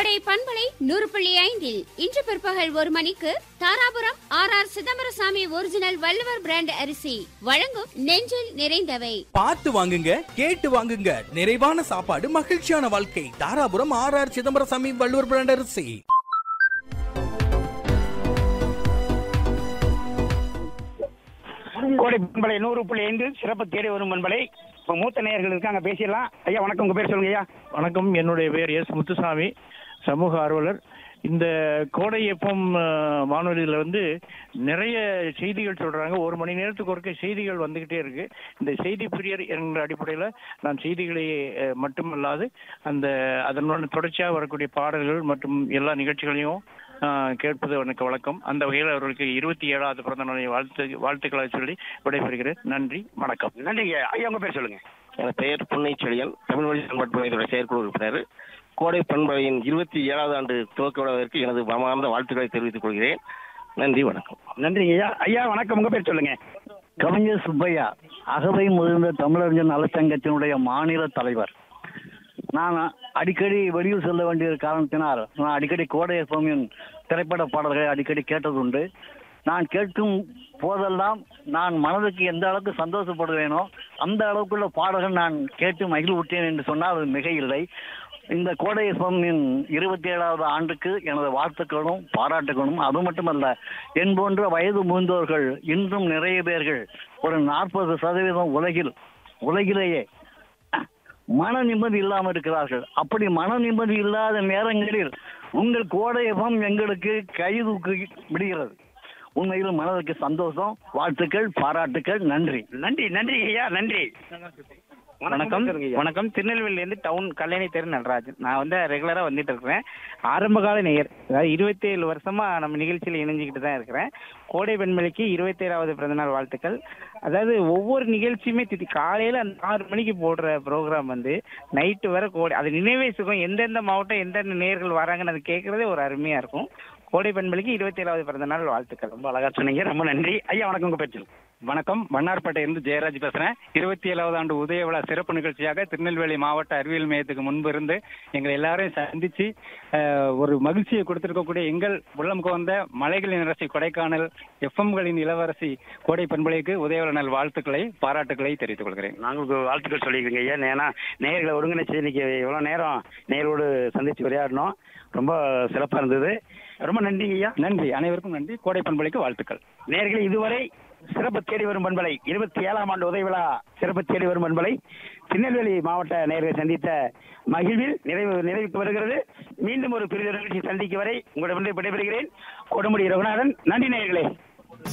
கோடை பண்பலை நூறு புள்ளி ஐந்தில் இன்று பிற்பகல் ஒரு மணிக்கு Dharapuram R R Chidambarasamy original Valluvar brand அரிசி வழங்கும் நெஞ்சில் நிறைந்தவை பார்த்து வாங்குங்க கேட்டு வாங்குங்க நிறைவான சாப்பாடு மகிழ்ச்சியான வாழ்க்கை Dharapuram R R Chidambarasamy Valluvar brand அரிசி கோடை பண்பலை நூறு புள்ளி ஐந்து சிறப்பு தேடி வரும் பண்பலை இப்போ மூத்த நேயர்கள் இருக்காங்க பேசிடலாம் ஐயா வணக்கம் உங்க பேர் சொல்லுங்க ஐயா வணக்கம் என்னுடைய பேர் எஸ் முத்துசாமி சமூக ஆர்வலர் இந்த கோடை எப்பம் வானொலியில் வந்து நிறைய செய்திகள் சொல்றாங்க ஒரு மணி நேரத்துக்கு ஒருக்க செய்திகள் வந்துகிட்டே இருக்கு இந்த செய்தி பிரியர் என்ற அடிப்படையில் நான் செய்திகளை அஹ், மட்டுமல்லாது அந்த அதனுடன் தொடர்ச்சியாக வரக்கூடிய பாடல்கள் மற்றும் எல்லா நிகழ்ச்சிகளையும் அஹ், கேட்பது எனக்கு வழக்கம் அந்த வகையில் அவர்களுக்கு இருபத்தி ஏழாவது பிறந்த நாளை வாழ்த்து வாழ்த்துக்களை சொல்லி விடைபெறுகிறேன் நன்றி வணக்கம் நன்றிங்க ஐயா உங்க பேர் சொல்லுங்க என் பெயர் புன்னைச்செழியன் தமிழ் வழி பண்பாட்டுத்துறை செயற்குழு உறுப்பினர் கோடை பண்பலையின் இருபத்தி ஏழாவது ஆண்டு துவக்க விழாவிற்கு எனது மனமார்ந்த வாழ்த்துக்களை தெரிவித்துக் கொள்கிறேன் நன்றி வணக்கம் நன்றிங்க ஐயா ஐயா வணக்கம் உங்க பேர் சொல்லுங்க கவிஞர் சுப்பையா அகவை முதிர்ந்த தமிழறிஞர் நலச்சங்கத்தினுடைய மாநில தலைவர் நான் அடிக்கடி வெளியூர் செல்ல வேண்டிய காரணத்தினால் நான் அடிக்கடி கோடை எஃப்எம்மின் திரைப்பட பாடல்களை அடிக்கடி கேட்டதுண்டு நான் கேட்கும் போதெல்லாம் நான் மனதுக்கு எந்த அளவுக்கு சந்தோஷப்படுவேனோ அந்த அளவுக்குள்ள பாடல்கள் நான் கேட்டு மகிழ்வுற்றேன் என்று சொன்னால் அது மிக இல்லை இந்த கோடை எஃப்எம்மின் இருபத்தி ஏழாவது ஆண்டுக்கு எனது வாழ்த்துக்களும் பாராட்டுகளும் அது மட்டுமல்ல என் போன்ற வயது முதிர்ந்தோர்கள் இன்றும் நிறைய பேர்கள் ஒரு நாற்பது சதவீதம் உலகில் உலகிலேயே மன நிம்மதி இல்லாமல் இருக்கிறார்கள் அப்படி மன நிம்மதி இல்லாத நேரங்களில் உங்கள் கோடையபம் எங்களுக்கு கைதூக்கி விடுகிறது உண்மையில் மனதுக்கு சந்தோஷம் வாழ்த்துக்கள் பாராட்டுக்கள் நன்றி நன்றி நன்றி ஐயா நன்றி வணக்கம் சொல்லுங்க ஐயா. வணக்கம் திருநெல்வேலியிலேருந்து டவுன் கல்யாணி தெரு நடராஜன் நான் வந்து ரெகுலராக வந்துட்டு இருக்கிறேன் ஆரம்பகால நேயர் அதாவது இருபத்தி ஏழு வருஷமா நம்ம நிகழ்ச்சியில் இணைஞ்சிக்கிட்டு தான் இருக்கிறேன் கோடை பெண்மணிக்கு இருபத்தேழாவது பிறந்தநாள் வாழ்த்துக்கள் அதாவது ஒவ்வொரு நிகழ்ச்சியுமே திட்டி காலையில் அந்த ஆறு மணிக்கு போடுற ப்ரோக்ராம் வந்து நைட்டு வரை கோடை அது நினைவே சுகம் எந்தெந்த மாவட்டம் எந்தெந்த நேயர்கள் வராங்கன்னு அது கேட்கறதே ஒரு அருமையாக இருக்கும் கோடை பெண்மணிக்கு இருபத்தேழாவது பிறந்தநாள் வாழ்த்துக்கள் ரொம்ப அழகா சொன்னீங்க ரொம்ப நன்றி ஐயா வணக்கம் உங்க பேர் சொல்லுங்க வணக்கம் வண்ணார்பேட்டையிலிருந்து ஜெயராஜ் பேசுறேன் இருபத்தி ஏழாவது ஆண்டு உதய விழா சிறப்பு நிகழ்ச்சியாக திருநெல்வேலி மாவட்ட அறிவியல் மையத்துக்கு முன்பு இருந்து எங்களை எல்லாரையும் சந்திச்சு அஹ், ஒரு மகிழ்ச்சியை கொடுத்திருக்கக்கூடிய எங்கள் உள்ளம் கோர்ந்த மலைகளின் அரசி கொடைக்கானல் எஃப்எம்களின் இளவரசி கோடை பண்பலைக்கு உதயவிழா நாள் வாழ்த்துக்களை பாராட்டுக்களை தெரிவித்துக் கொள்கிறேன் நாங்களுக்கு வாழ்த்துக்கள் சொல்லிக்கிறீங்க ஐயா ஏன்னா நேயர்களை ஒருங்கிணைச்சு இன்னைக்கு இவ்வளோ நேரம் நேயரோடு சந்திச்சு உரையாடணும் ரொம்ப சிறப்பாக இருந்தது ரொம்ப நன்றிங்க ஐயா நன்றி அனைவருக்கும் நன்றி கோடை பண்பலைக்கு வாழ்த்துக்கள் நேயர்களே இதுவரை சிறப்பு தேடி வரும் பண்பலை இருபத்தி ஏழாம் ஆண்டு உதவி விழா சிறப்பு தேடி வரும் பண்பலை திருநெல்வேலி மாவட்ட நேயர்களை சந்தித்த மகிழ்வில் நிறைவு நிறைவுக்கு வருகிறது மீண்டும் ஒரு பெரிய நிகழ்ச்சி சந்திக்கும் வரை உங்களிடமிருந்து விடைபெறுகிறேன் கொடுமுடி ரகுநாதன் நன்றி நேயர்களே